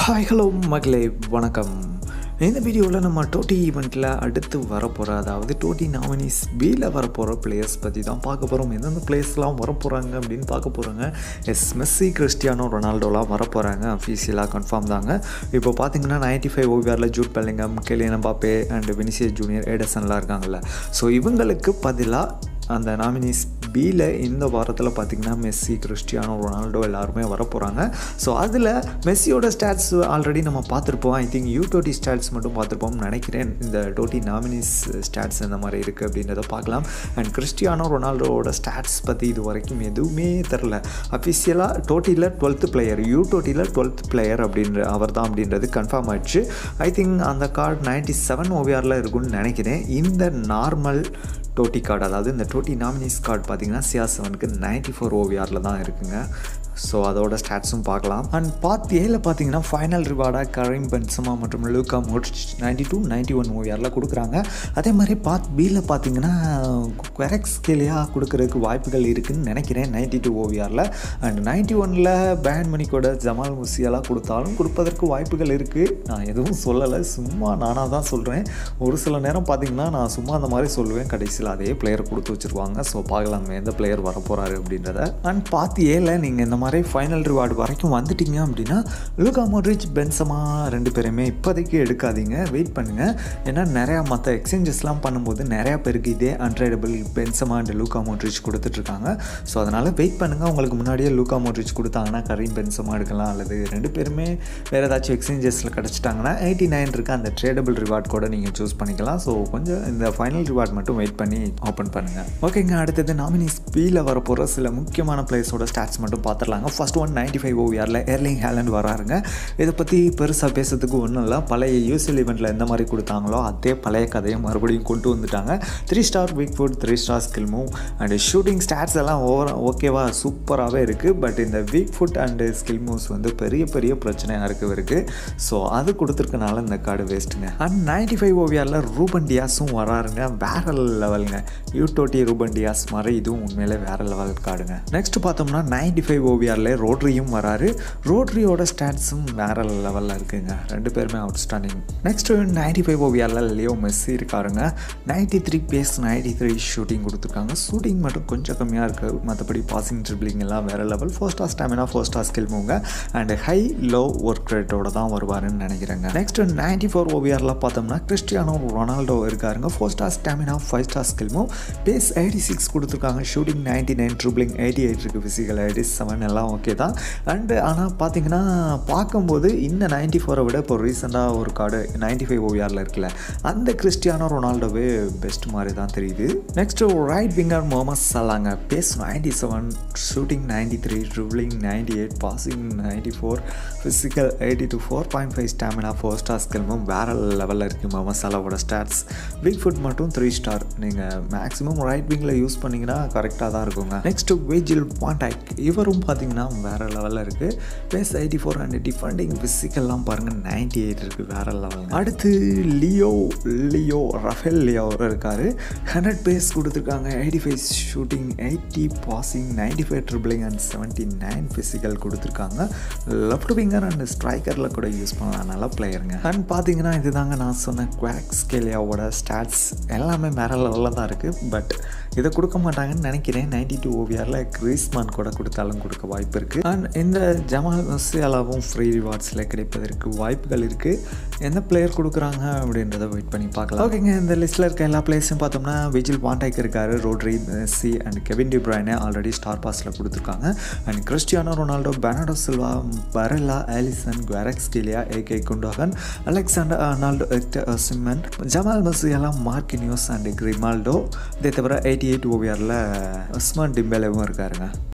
hi hello மக்களே வணக்கம் இந்த வீடியோவில் நம்ம டோட்டி ஈவெண்ட்டில் அடுத்து வரப்போகிற அதாவது டோட்டி நாமினிஸ் பியில் வரப்போகிற பிளேயர்ஸ் பற்றி தான் பார்க்க போகிறோம் எந்தெந்த பிளேயர்ஸ்லாம் வரப்போகிறாங்க அப்படின்னு பார்க்க போகிறாங்க எஸ் மெஸ்ஸி கிறிஸ்டியானோ ரொனால்டோலாம் வரப்போகிறாங்க அஃபீஷியலாக கன்ஃபார்ம் தாங்க இப்போ பார்த்தீங்கன்னா நைன்ட்டி ஃபைவ் ஓவியரில் Jude Bellingham Kylian Mbappe and Vinicius junior ஏடசன்லாம் இருக்காங்கல்ல ஸோ இவங்களுக்கு பதிலாக அந்த நாமினிஸ் பியில் இந்த வாரத்தில் பார்த்திங்கன்னா மெஸ்ஸி கிறிஸ்டியானோ ரொனால்டோ எல்லாருமே வரப்போகிறாங்க ஸோ அதில் மெஸ்ஸியோட ஸ்டாட்ஸ் ஆல்ரெடி நம்ம பார்த்துருப்போம் I think U TOTY stats மட்டும் பார்த்துருப்போம்னு நினைக்கிறேன் இந்த டோட்டி நாமினிஸ் ஸ்டாட்ஸ் இந்த மாதிரி இருக்குது அப்படின்றத பார்க்கலாம் அண்ட் கிறிஸ்டியானோ ரொனால்டோவோட ஸ்டாட்ஸ் பற்றி இது வரைக்கும் எதுவுமே தெரில அஃபிஷியலாக டோட்டியில் டுவெல்த்து பிளேயர் யூ டோட்டியில் டுவெல்த் பிளேயர் அப்படின்ற அவர் தான் அப்படின்றது கன்ஃபார்ம் ஆயிடுச்சு ஐ திங்க் அந்த கார்டு நைன்ட்டி செவன் ஓவியாரில் இருக்கும்னு நினைக்கிறேன் இந்த நார்மல் டோட்டி கார்டு அதாவது இந்த டோட்டி நாமினிஸ் கார்டு பார்த்தீங்கன்னா சியா செவனுக்கு நைன்ட்டி ஃபோர் ஓவிஆரில் தான் இருக்குங்க ஸோ அதோட ஸ்டாட்ஸும் பார்க்கலாம் அண்ட் பார்ட் ஏல பார்த்தீங்கன்னா ஃபைனல் ரிவார்டாக கரீம் பென்சமா மற்றும் Luka Modric ninety two ninety one ஓவிஆரில் கொடுக்குறாங்க அதே மாதிரி பார்ட் பியில் பார்த்தீங்கன்னா குவெரக்ஸ் ஸ்கேலியாக கொடுக்குறதுக்கு வாய்ப்புகள் இருக்குதுன்னு நினைக்கிறேன் நைன்டி டூ ஓவிஆரில் அண்ட் நைன்டி ஒனில் பேன் மணிக்கோட ஜமால் முசியெல்லாம் கொடுத்தாலும் கொடுப்பதற்கு வாய்ப்புகள் இருக்குது நான் எதுவும் சொல்லலை சும்மா நானாக தான் சொல்கிறேன் ஒரு சில நேரம் பார்த்தீங்கன்னா நான் சும்மா அந்த மாதிரி சொல்லுவேன் கடைசியில் அதே பிளேயர் கொடுத்து வச்சுருவாங்க ஸோ பார்க்கலாம் எந்த பிளேயர் வரப்போகிறாரு அப்படின்றத அண்ட் பார்ட் ஏல நீங்கள் இந்த மாதிரி ஃபைனல் ரிவார்டு வரைக்கும் வந்துட்டீங்க அப்படின்னா லூகா மோட்ரிச் பென்சமா ரெண்டு பேருமே இப்போதைக்கு எடுக்காதீங்க வெயிட் பண்ணுங்கள் ஏன்னா நிறையா மற்ற எக்ஸ்சேஞ்சஸ்லாம் பண்ணும்போது நிறையா பேருக்கு இதே untradeable Benzema and Luka Modric கொடுத்துட்ருக்காங்க ஸோ அதனால் வெயிட் பண்ணுங்கள் உங்களுக்கு முன்னாடியே லூகா மோட்ரிச் கொடுத்தாங்கன்னா கரீம் பென்சமா எடுக்கலாம் அல்லது ரெண்டு பேருமே வேறு ஏதாச்சும் எக்ஸ்சேஞ்சஸில் கிடச்சிட்டாங்கன்னா எயிட்டி நைன் இருக்க அந்த ட்ரேடபிள் ரிவார்ட் கூட நீங்கள் சூஸ் பண்ணிக்கலாம் ஸோ கொஞ்சம் இந்த ஃபைனல் ரிவார்ட் மட்டும் வெயிட் பண்ணி ஓப்பன் பண்ணுங்கள் ஓகேங்க அடுத்தது நாமினிஸ் பியில் வரப்போகிற சில முக்கியமான பிளேயர்ஸோட ஸ்டாட்ஸ் மட்டும் பார்த்துடலாங்க ஃபர்ஸ்ட் ஒன் நைன்டி ஃபைவ் ஓவியரில் ஏர்லிங் ஹேலண்ட் வராருங்க இதை பற்றி பெருசாக பேசுறதுக்கு ஒன்றும் இல்லை பழைய யூசிஎல் ஈவெண்ட்டில் எந்த மாதிரி கொடுத்தாங்களோ அதே பழைய கதையை மறுபடியும் கொண்டு வந்துட்டாங்க three star weak foot three star skill move and shooting stats எல்லாம் ஓவர் ஓகேவா சூப்பராகவே இருக்குது பட் இந்த weak foot and skill moves வந்து பெரிய பெரிய பிரச்சனையாக இருக்கு இருக்குது ஸோ அது கொடுத்துருக்கனால இந்த கார்டு வேஸ்ட்டுங்க அண்ட் நைன்டி ஃபைவ் ஓவியரில் ரூபன் டியாஸும் வராருங்க வேற லெவலுங்க யூடோட்டி ரூபன் டியாஸ் மாதிரி இதுவும் உண்மையிலே வேற லெவல் கார்டுங்க நெக்ஸ்ட் பார்த்தோம்னா நைன்டி ஃபைவ் ஓவியரில் ரோட்ரியும் வராரு ரோட்ரியோட ஸ்டாட்ஸும் வேற லெவலில் இருக்குங்க ரெண்டு பேருமே outstanding next ninety five ஓவியரில் லியோ மெஸ்ஸி இருக்காருங்க ninety three pace ninety three shooting கொடுத்துருக்காங்க ஷூட்டிங் மட்டும் கொஞ்சம் கம்மியாக இருக்குது மற்றபடி பாசிங் ட்ரிப்ளிங் எல்லாம் வேறு level four star stamina four star skill மூங்க அண்ட் ஹை லோ ஒர்க் ரேட்டோட தான் வருவாருன்னு நினைக்கிறேங்க நெக்ஸ்ட் நைன்டி ஃபோர் ஓவியரில் பார்த்தோம்னா கிறிஸ்டியானோ ரொனால்டோ இருக்காருங்க four star stamina five star skill move pace eighty six கொடுத்துருக்காங்க shooting ninety nine dribbling eighty eight இருக்குது ஃபிசிக்கல் எயிட்டி செவன் எல்லாம் ஓகே தான் அண்டு ஆனால் பார்த்தீங்கன்னா பார்க்கும்போது இந்த நைன்டி ஃபோரை விட இப்போ ரீசெண்டாக ஒரு கார்டு நைன்டி ஃபைவ் ஓவியாரில் இருக்குல்ல அந்த கிறிஸ்டியானோ ரொனால்டோவே பெஸ்ட் மாதிரி தான் தெரியுது நெக்ஸ்ட் ரைட் விங்கர் முகமது சலாங்க pace ninety seven shooting ninety three dribbling ninety eight passing ninety four physical eighty two four point five stamina four star ஸ்கில்மும் வேறு லெவலில் இருக்குது முகமது சலாவோட ஸ்டாட்ஸ் பிக் ஃபுட் மட்டும் த்ரீ ஸ்டார் நீங்கள் maximum right விங்கில் use பண்ணிங்கன்னா கரெக்டாக தான் இருக்குங்க நெக்ஸ்ட் வேஜில் பாண்டாக் இவரும் பார்த்தீங்கன்னா வேறு லெவலில் இருக்குது pace eighty four and defending ஃபிசிக்கல்லாம் பாருங்கள் நைன்டி எயிட் இருக்குது வேறு லெவல் அடுத்து லியோ லியோ ரஃபேல் லியோ இருக்கார் ஹண்ட்ரட் பேஸ் கொடுத்துருக்காங்க eighty five shooting eighty passing ninety five dribbling and seventy nine physical கொடுத்துருக்காங்க லெஃப்ட் விங்கர் அண்ட் ஸ்ட்ரைக்கரில் கூட யூஸ் பண்ணலாம் நல்ல பிளேயருங்க அண்ட் பார்த்தீங்கன்னா இதுதாங்க நான் சொன்ன குவாக் ஸ்கேலியாவோட ஸ்டாட்ஸ் எல்லாமே வேற லெவலில் தான் இருக்குது பட் இதை கொடுக்க மாட்டாங்கன்னு நினைக்கிறேன் நைன்டி டூ ஓவியரில் கிரீஸ்மான் கூட கொடுத்தாலும் கொடுக்க வாய்ப்பு இருக்குது அண்ட் இந்த ஜமால் மசியாலாவும் ஃப்ரீ ரிவார்ட்ஸில் கிடைப்பதற்கு வாய்ப்புகள் இருக்குது எந்த பிளேயர் கொடுக்குறாங்க அப்படின்றத வெயிட் பண்ணி பார்க்கலாம் ஓகேங்க இந்த லிஸ்ட்டில் இருக்க எல்லா பிளேயர்ஸும் பார்த்தோம்னா விஜில் வாண்டாக் இருக்காரு Rodri Messi and Kevin De Bruyne already star பாஸில் கொடுத்துருக்காங்க and Cristiano Ronaldo Bernardo Silva Barella Alisson Kvaratskhelia Ilkay Gundogan Alexander Arnold எக்டர் சிம்மன் Jamal Musiala Marquinhos and Grimaldo இதை தவிர எயிட்டி எயிட் ஓவியரில் உஸ்மான் டிம்பேலேவும் இருக்காருங்க